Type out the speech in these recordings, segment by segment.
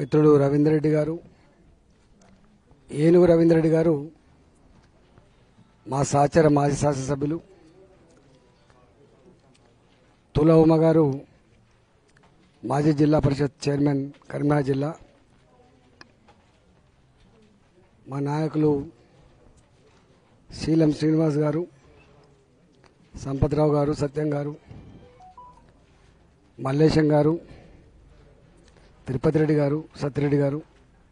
మిత్రుడు రవీందర్ రెడ్డి గారు ఏనుగు రవీందర్ రెడ్డి గారు మా సహచర మాజీ శాసనసభ్యులు తుల ఉమ గారు మాజీ జిల్లా పరిషత్ చైర్మన్ కరీంనగర్ జిల్లా మా నాయకులు శీలం శ్రీనివాస్ గారు సంపత్రావు గారు సత్యం గారు మల్లేశం గారు తిరుపతి రెడ్డి గారు సత్యరెడ్డి గారు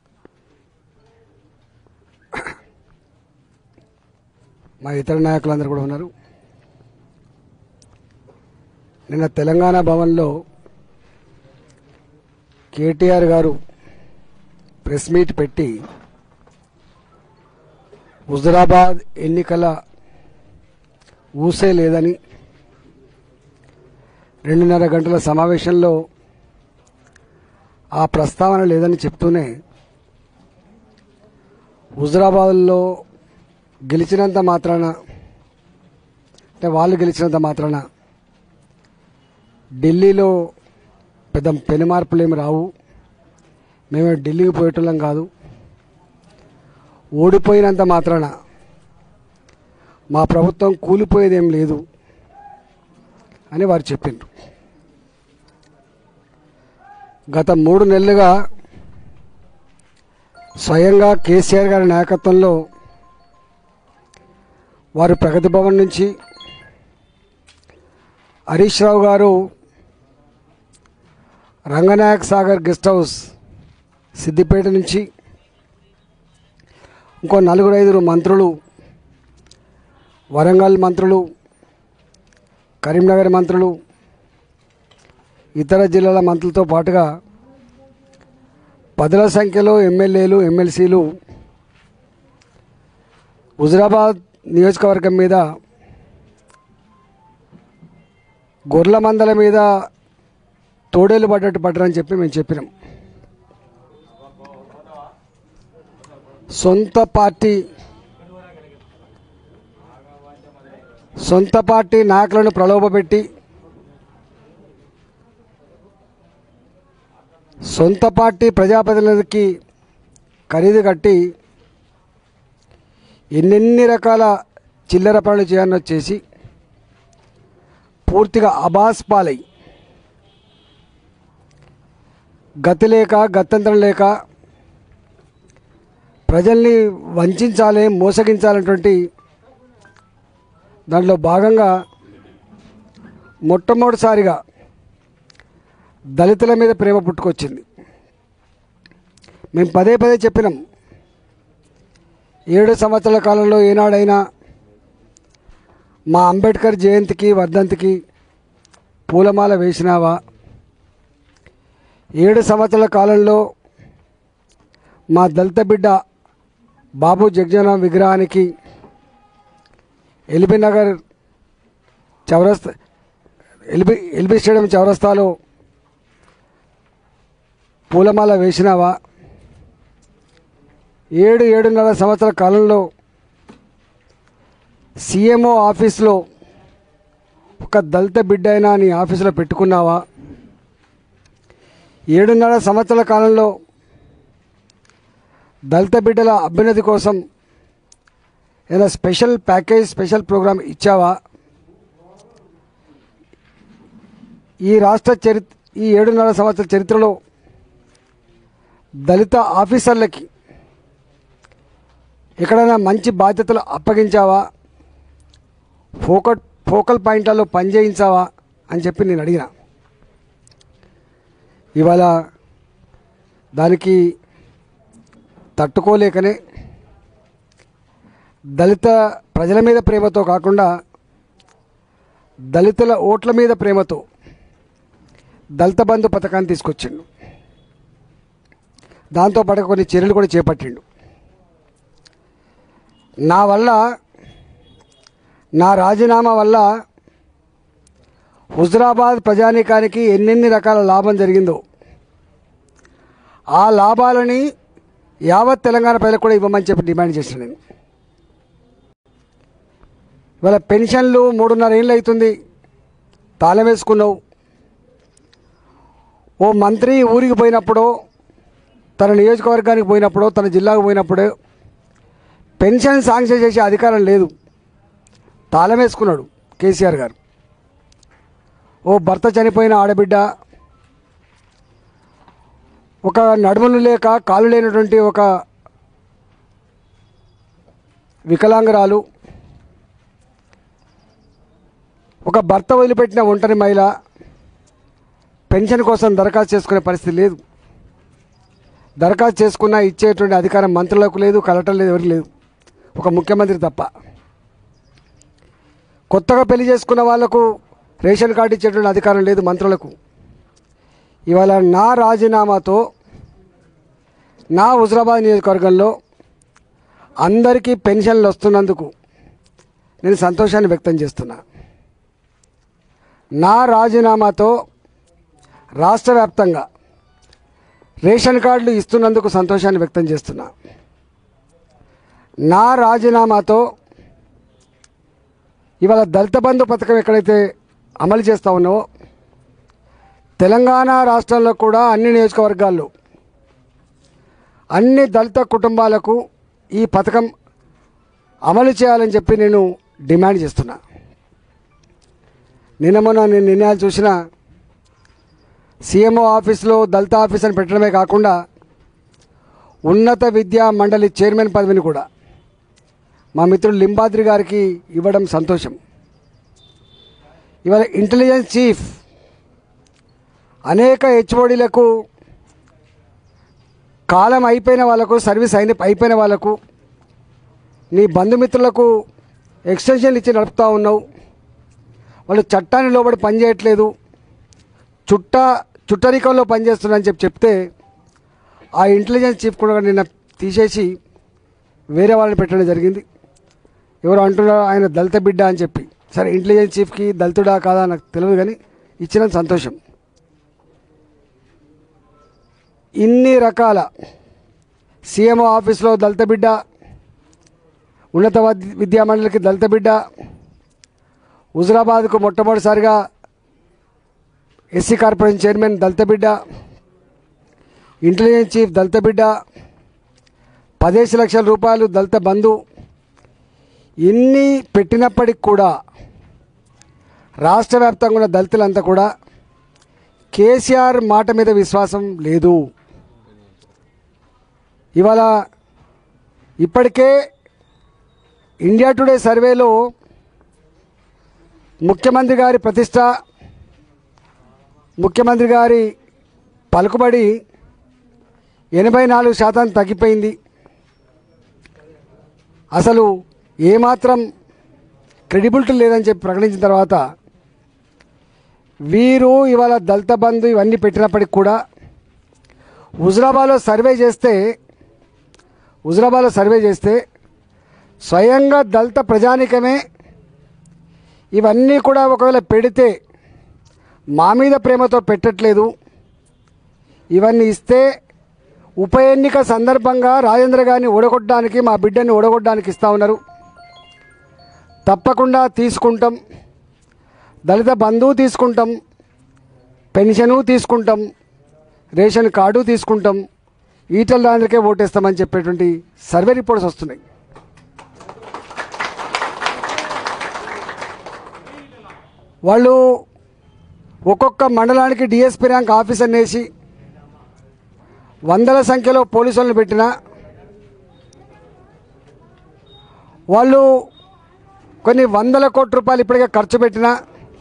మా ఇతర నాయకులందరూ కూడా ఉన్నారు నిన్న తెలంగాణ భవన్లో కేటీఆర్ గారు ప్రెస్ మీట్ పెట్టి హుజరాబాద్ ఎన్నికల ఊసే లేదని రెండున్నర గంటల సమావేశంలో ఆ ప్రస్తావన లేదని చెప్తూనే హుజరాబాద్లో గెలిచినంత మాత్రాన అంటే వాళ్ళు గెలిచినంత మాత్రాన ఢిల్లీలో పెద్ద పెను మార్పులు ఏమి రావు మేము ఢిల్లీకి పోయేటోళ్ళం కాదు ఓడిపోయినంత మాత్రాన మా ప్రభుత్వం కూలిపోయేదేం లేదు అని వారు చెప్పిండ్రు గత మూడు నెలలుగా స్వయంగా కేసీఆర్ గారి నాయకత్వంలో వారు ప్రగతి భవన్ నుంచి హరీష్ రావు గారు రంగనాయక్ సాగర్ గెస్ట్ హౌస్ సిద్దిపేట నుంచి ఇంకో నలుగురు ఐదుగురు మంత్రులు వరంగల్ మంత్రులు కరీంనగర్ మంత్రులు ఇతర జిల్లాల మంత్రులతో పాటుగా పదుల సంఖ్యలో ఎమ్మెల్యేలు ఎమ్మెల్సీలు హుజరాబాద్ నియోజకవర్గం మీద గొర్రెల మందల మీద తోడేలు పడ్డట్టు పడ్డరని చెప్పి మేము చెప్పినాం సొంత పార్టీ సొంత పార్టీ నాయకులను ప్రలోభపెట్టి సొంత పార్టీ ప్రజాప్రతినిధులకి ఖరీదు కట్టి ఎన్నెన్ని రకాల చిల్లర పనులు చేయాలని వచ్చేసి పూర్తిగా అబాస్ పాలై గతి లేక గత్యంతరం లేక ప్రజల్ని వంచాలి మోసగించాలన్నటువంటి దాంట్లో భాగంగా మొట్టమొదటిసారిగా దళితుల మీద ప్రేమ పుట్టుకొచ్చింది మేము పదే పదే చెప్పినాం ఏడు సంవత్సరాల కాలంలో ఏనాడైనా మా అంబేద్కర్ జయంతికి వర్ధంతికి పూలమాల వేసినావా ఏడు సంవత్సరాల కాలంలో మా దళిత బిడ్డ బాబు జగ్జన విగ్రహానికి ఎల్బీ నగర్ చౌరస్తా ఎల్బీ ఎల్బీ స్టేడియం చౌరస్తాలో పూలమాల వేసినావా ఏడు ఏడున్నర సంవత్సరాల కాలంలో సీఎంఓ ఆఫీస్లో ఒక దళిత బిడ్డ అయినా నీ ఆఫీసులో పెట్టుకున్నావా ఏడున్నర సంవత్సరాల కాలంలో దళిత బిడ్డల అభ్యున్నతి కోసం ఏదైనా స్పెషల్ ప్యాకేజ్ స్పెషల్ ప్రోగ్రామ్ ఇచ్చావా ఈ రాష్ట్ర చరి ఈ ఏడున్నర సంవత్సరాల చరిత్రలో దళిత ఆఫీసర్లకి ఎక్కడైనా మంచి బాధ్యతలు అప్పగించావా ఫోకట్ ఫోకల్ పాయింట్లలో పనిచేయించావా అని చెప్పి నేను అడిగిన ఇవాళ దానికి తట్టుకోలేకనే దళిత ప్రజల మీద ప్రేమతో కాకుండా దళితుల ఓట్ల మీద ప్రేమతో దళిత బంధు పథకాన్ని తీసుకొచ్చిండు దాంతోపాటు కొన్ని చర్యలు కూడా చేపట్టిండు నా వల్ల నా రాజీనామా వల్ల హుజరాబాద్ ప్రజానీకానికి ఎన్నెన్ని రకాల లాభం జరిగిందో ఆ లాభాలని యావత్ తెలంగాణ ప్రజలకు కూడా ఇవ్వమని చెప్పి డిమాండ్ చేసిన నేను ఇవాళ పెన్షన్లు మూడున్నర ఏళ్ళు అవుతుంది తాళం వేసుకున్నావు ఓ మంత్రి ఊరికి పోయినప్పుడు తన నియోజకవర్గానికి పోయినప్పుడు తన జిల్లాకు పోయినప్పుడు పెన్షన్ శాంక్షన్ చేసే అధికారం లేదు తాళం వేసుకున్నాడు కేసీఆర్ గారు ఓ భర్త చనిపోయిన ఆడబిడ్డ ఒక నడుములు లేక కాలు లేనటువంటి ఒక వికలాంగురాలు ఒక భర్త వదిలిపెట్టిన ఒంటరి మహిళ పెన్షన్ కోసం దరఖాస్తు చేసుకునే పరిస్థితి లేదు దరఖాస్తు చేసుకున్న ఇచ్చేటువంటి అధికారం మంత్రులకు లేదు కలెక్టర్ లేదు ఎవరికి లేదు ఒక ముఖ్యమంత్రి తప్ప కొత్తగా పెళ్లి చేసుకున్న వాళ్లకు రేషన్ కార్డు ఇచ్చేటువంటి అధికారం లేదు మంత్రులకు ఇవాళ నా రాజీనామాతో నా హుజరాబాద్ నియోజకవర్గంలో అందరికీ పెన్షన్లు వస్తున్నందుకు నేను సంతోషాన్ని వ్యక్తం చేస్తున్నా నా రాజీనామాతో రాష్ట్ర వ్యాప్తంగా రేషన్ కార్డులు ఇస్తున్నందుకు సంతోషాన్ని వ్యక్తం చేస్తున్నా నా రాజీనామాతో ఇవాళ దళిత బంధు పథకం ఎక్కడైతే అమలు చేస్తూ ఉన్నావో తెలంగాణ రాష్ట్రంలో కూడా అన్ని నియోజకవర్గాల్లో అన్ని దళిత కుటుంబాలకు ఈ పథకం అమలు చేయాలని చెప్పి నేను డిమాండ్ చేస్తున్నా నిన్న మొన్న నేను నిర్ణయాలు చూసిన సీఎంఓ ఆఫీస్లో దళిత ఆఫీస్ అని పెట్టడమే కాకుండా ఉన్నత విద్యా మండలి చైర్మన్ పదవిని కూడా మా మిత్రుడు లింబాద్రి గారికి ఇవ్వడం సంతోషం ఇవాళ ఇంటెలిజెన్స్ చీఫ్ అనేక హెచ్ఓడీలకు కాలం అయిపోయిన వాళ్ళకు సర్వీస్ అయిన అయిపోయిన వాళ్ళకు నీ బంధుమిత్రులకు ఎక్స్టెన్షన్లు ఇచ్చి నడుపుతూ ఉన్నావు వాళ్ళు చట్టాన్ని లోబడి పనిచేయట్లేదు చుట్ట చుట్టరికంలో పనిచేస్తున్నారని చెప్పి చెప్తే ఆ ఇంటెలిజెన్స్ చీఫ్ కూడా నిన్న తీసేసి వేరే వాళ్ళని పెట్టడం జరిగింది ఎవరు అంటున్నారు ఆయన దళిత బిడ్డ అని చెప్పి సరే ఇంటెలిజెన్స్ చీఫ్కి దళితుడా కాదా నాకు తెలియదు కానీ ఇచ్చిన సంతోషం ఇన్ని రకాల సీఎంఓ ఆఫీస్లో దళిత బిడ్డ ఉన్నత వద్- విద్యామండలికి దళిత బిడ్డ హుజరాబాద్కు మొట్టమొదటిసారిగా ఎస్సీ కార్పొరేషన్ చైర్మన్ దళిత బిడ్డ ఇంటెలిజెన్స్ చీఫ్ దళిత బిడ్డ పదేసి లక్షల రూపాయలు దళిత బంధు ఇన్ని పెట్టినప్పటికి కూడా రాష్ట్ర వ్యాప్తంగా ఉన్న దళితులంతా కూడా కేసీఆర్ మాట మీద విశ్వాసం లేదు ఇవాళ ఇప్పటికే ఇండియా టుడే సర్వేలో ముఖ్యమంత్రి గారి ప్రతిష్ట ముఖ్యమంత్రి గారి పలుకుబడి ఎనభై నాలుగు శాతం తగ్గిపోయింది అసలు ఏమాత్రం క్రెడిబిలిటీ లేదని చెప్పి ప్రకటించిన తర్వాత వీరు ఇవాళ దళిత బంధు ఇవన్నీ పెట్టినప్పటికి కూడా హుజరాబాద్లో సర్వే చేస్తే హుజరాబాద్లో సర్వే చేస్తే స్వయంగా దళిత ప్రజానికమే ఇవన్నీ కూడా ఒకవేళ పెడితే మా మీద ప్రేమతో పెట్టట్లేదు ఇవన్నీ ఇస్తే ఉప ఎన్నిక సందర్భంగా రాజేంద్ర గారిని ఓడగొట్టడానికి మా బిడ్డని ఓడగొట్టడానికి ఇస్తా ఉన్నారు తప్పకుండా తీసుకుంటాం దళిత బంధువు తీసుకుంటాం పెన్షను తీసుకుంటాం రేషన్ కార్డు తీసుకుంటాం ఈటల రాజేంద్రకే ఓటేస్తామని చెప్పేటువంటి సర్వే రిపోర్ట్స్ వస్తున్నాయి వాళ్ళు ఒక్కొక్క మండలానికి డిఎస్పీ ర్యాంక్ ఆఫీసర్ వేసి వందల సంఖ్యలో పోలీసులను పెట్టిన వాళ్ళు కొన్ని వందల కోట్ల రూపాయలు ఇప్పటికే ఖర్చు పెట్టినా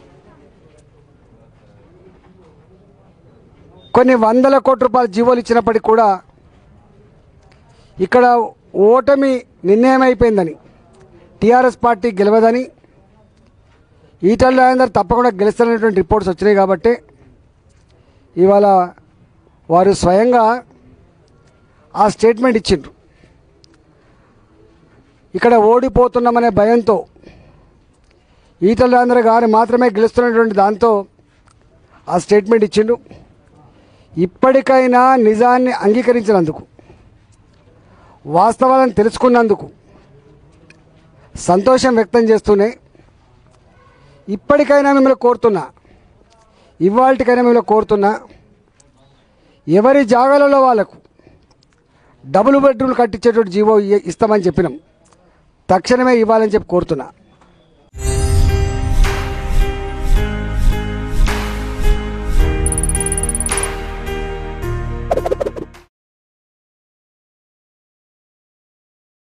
కొన్ని వందల కోట్ల రూపాయల జీవోలు ఇచ్చినప్పటికీ కూడా ఇక్కడ ఓటమి నిర్ణయం అయిపోయిందని టీఆర్ఎస్ పార్టీ గెలవదని ఈటల రాజేందర్ తప్పకుండా గెలుస్తారనేటువంటి రిపోర్ట్స్ వచ్చినాయి కాబట్టి ఇవాళ వారు స్వయంగా ఆ స్టేట్మెంట్ ఇచ్చిండ్రు ఇక్కడ ఓడిపోతున్నామనే భయంతో ఈటల రాజేంద్ర గారు మాత్రమే గెలుస్తున్నటువంటి దాంతో ఆ స్టేట్మెంట్ ఇచ్చిండు ఇప్పటికైనా నిజాన్ని అంగీకరించినందుకు వాస్తవాలను తెలుసుకున్నందుకు సంతోషం వ్యక్తం చేస్తూనే ఇప్పటికైనా మిమ్మల్ని కోరుతున్నా ఇవాళకైనా మిమ్మల్ని కోరుతున్నా ఎవరి జాగాలలో వాళ్ళకు డబుల్ బెడ్రూమ్లు కట్టించేటువంటి జీవో ఇ- ఇస్తామని చెప్పినాం తక్షణమే ఇవ్వాలని చెప్పి కోరుతున్నా